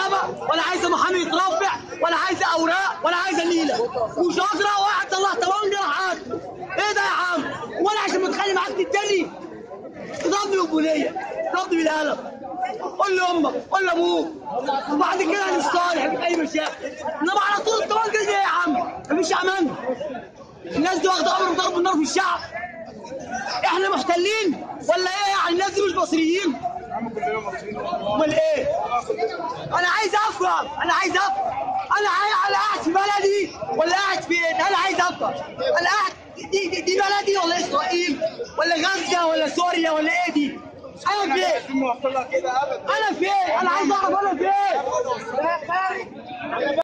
نيابه ولا عايزه محامي يترفع ولا عايزه اوراق ولا عايزه نيله مش هقرا واحد طلع طبنجه راح قاتله. ايه ده يا عم؟ وانا عشان متخانق معاك تداني تضربني بالبنيه تضربني بالقلم قول لي امك قول لي ابوك وبعد كده هنصالح مفيش اي مشاكل انما على طول الطبنجه دي إيه يا عم مفيش امان الناس دي واخده امر ضرب النار في الشعب احنا محتلين ولا ايه يعني الناس دي مش مصريين امال ايه انا عايز افهم انا عايز افهم انا عايز انا قاعد في بلدي ولا قاعد فين انا عايز افهم انا قاعد دي, دي, دي بلدي ولا اسرائيل ولا غزه ولا سوريا ولا ايه دي انا فين انا فين انا عايز اعرف انا فين